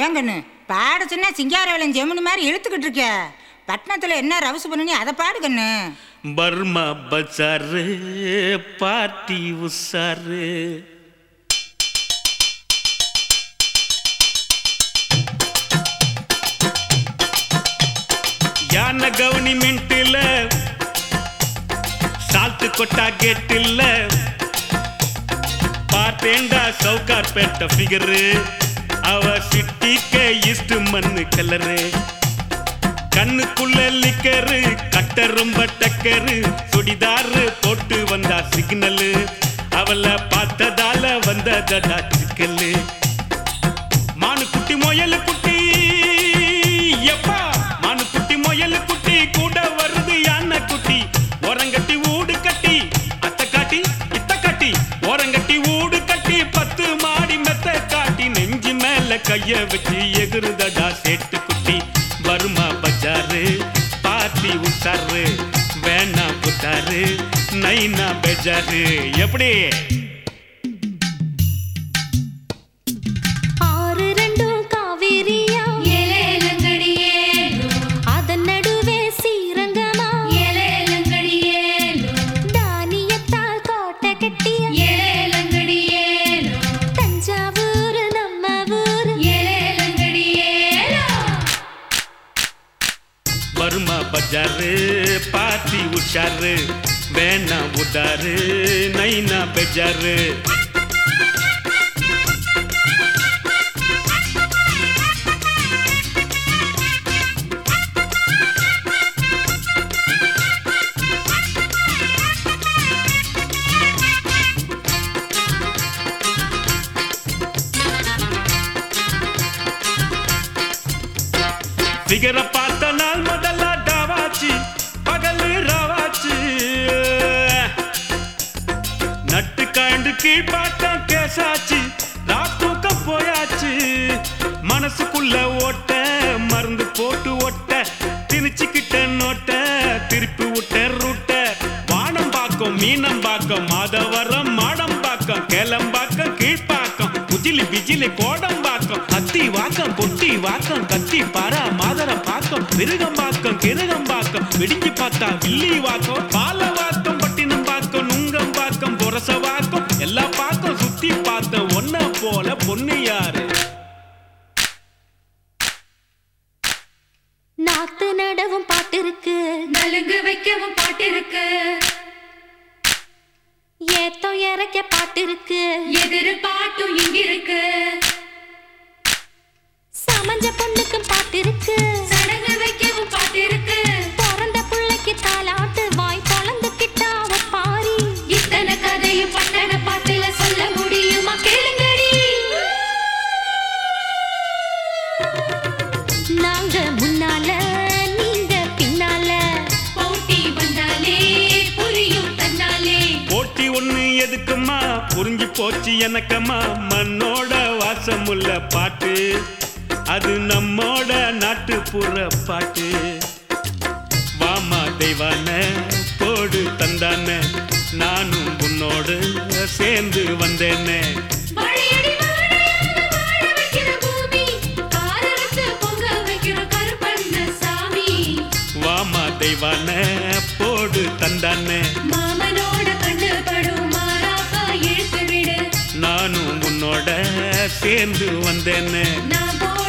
ஏங்கண்ணு பாட சொன்னா சிங்காரவேலன் ஜெமினி மாதிரி இழுத்துக்கிட்டு இருக்க பட்டணத்துல என்ன ரவுசு பண்ணி அதை பாடுகண்ணு பர்மா பஜாரு பார்ட்டி உஷாரு யானை கவர்னிமெண்ட்ல சால்ட்டு கொட்டா கேட்டில்ல பார்த்தேண்டா சவுகார் பேட்ட ஃபிகரு அவ சிட்டிக்க ஈஸ்ட் மண்ணு கலரு கண்ணுக்குள்ள லிக்கரு கட்ட ரொம்ப டக்கரு சுடிதாரு போட்டு வந்தா சிக்னலு அவளை பார்த்ததால வந்ததடா சிக்கலு மானு குட்டி முயலு குட்டி எப்பா மானு குட்டி முயலு குட்டி கூட வருது யானை குட்டி ஓரங்கட்டி ஊடு கட்டி அத்தை காட்டி இத்த காட்டி ஓரங்கட்டி ஊடு கட்டி பத்து மாடி மெத்த காட்டி நெஞ்சு மேல கைய வச்சு எகுறுதடா சேட்டு குட்டி வருமா பஜாரு பாத்தி உத்தாரு வேணா புத்தாரு நைனா பெஜாரு எப்படி ஆறு ரெண்டும் காவேரியா ஏலேலங்கடியேலோ, அதன் நடுவே சீரங்கமா ஏலேலங்கடியேலோ, தானியத்தால் கோட்டை கட்டிய ஏலேலங்கடியேலோ, தஞ்சாவூர் நம்ம ஊர் ஏலேலங்கடியேலோ. வருமா பஜாரு பாத்தி உஷாரு வேணா உதாரு நைனா பெஜாரு ஃபிகர பார்த்த நாள் முதல்ல டாவாச்சு பகல் ராவாச்சு நட்டு காண்டு கீழ் பார்த்தா கேசாச்சு ராத்தூக்கம் போயாச்சு மனசுக்குள்ள ஓட்ட மருந்து போட்டு ஒட்ட திணிச்சுக்கிட்ட நோட்ட திருப்பி விட்ட ரூட்ட வானம் பாக்கம் மீனம் பாக்கம் மாதவரம் மாடம் பாக்கம் கேளம்பாக்கம் கீழ்ப்பாக்கம் குஜிலி பிஜிலி கோடம் பாக்கம் அத்தி வாக்கம் பொட்டி வாக்கம் கத்தி பாரா மாதர பாக்கம் மிருகம் பாக்கம் கிருகம் பாக்கம் விடிஞ்சு பார்த்தா வில்லி வாக்கம் பால வாக்கம் பட்டினம் பாக்கம் நுங்கம் பாக்கம் பொரச வாக்கம் எல்லா பாக்கம் சுத்தி பார்த்த ஒன்ன போல பொண்ணு யாரு நாத்து நடவும் பாட்டு இருக்கு நலுங்கு வைக்கவும் பாட்டிருக்கு ஏத்தோ இறக்க பாட்டு இருக்கு எதிரு பாட்டும் இங்கிருக்கு சமஞ்ச பொண்ணுக்கும் பாட்டு இருக்கு சடங்கு வைக்கவும் பாட்டிருக்கு பிறந்த பிள்ளைக்கு தாலாட்டு வாய் பொழந்துக்கிட்டா பாரி இத்தனை கதையும் பட்டண பாட்டுல சொல்ல முடியுமா கேளுங்கடி நாங்க முன்னால நீங்க பின்னால போட்டி வந்தாலே புரியும் தன்னாலே போட்டி ஒண்ணு எதுக்குமா புரிஞ்சு போச்சு எனக்கம்மா மண்ணோட வாசமுள்ள பாட்டு அது நம்மோட நாட்டுப்புற பாட்டு வாமா தெய்வான போடு தந்தான நானும் உன்னோடு சேர்ந்து வந்தேனே வாழையடி வாழையாக வாழ வைக்கிற பூமி காரரசு பொங்க வைக்கிற கருப்பண்ண சாமி வாமா தெய்வான போடு தந்தானே மாமனோட கண்ணு படும் மாறாப்பா இழுத்து விடு நானும் உன்னோட சேர்ந்து வந்தேனே நான் போட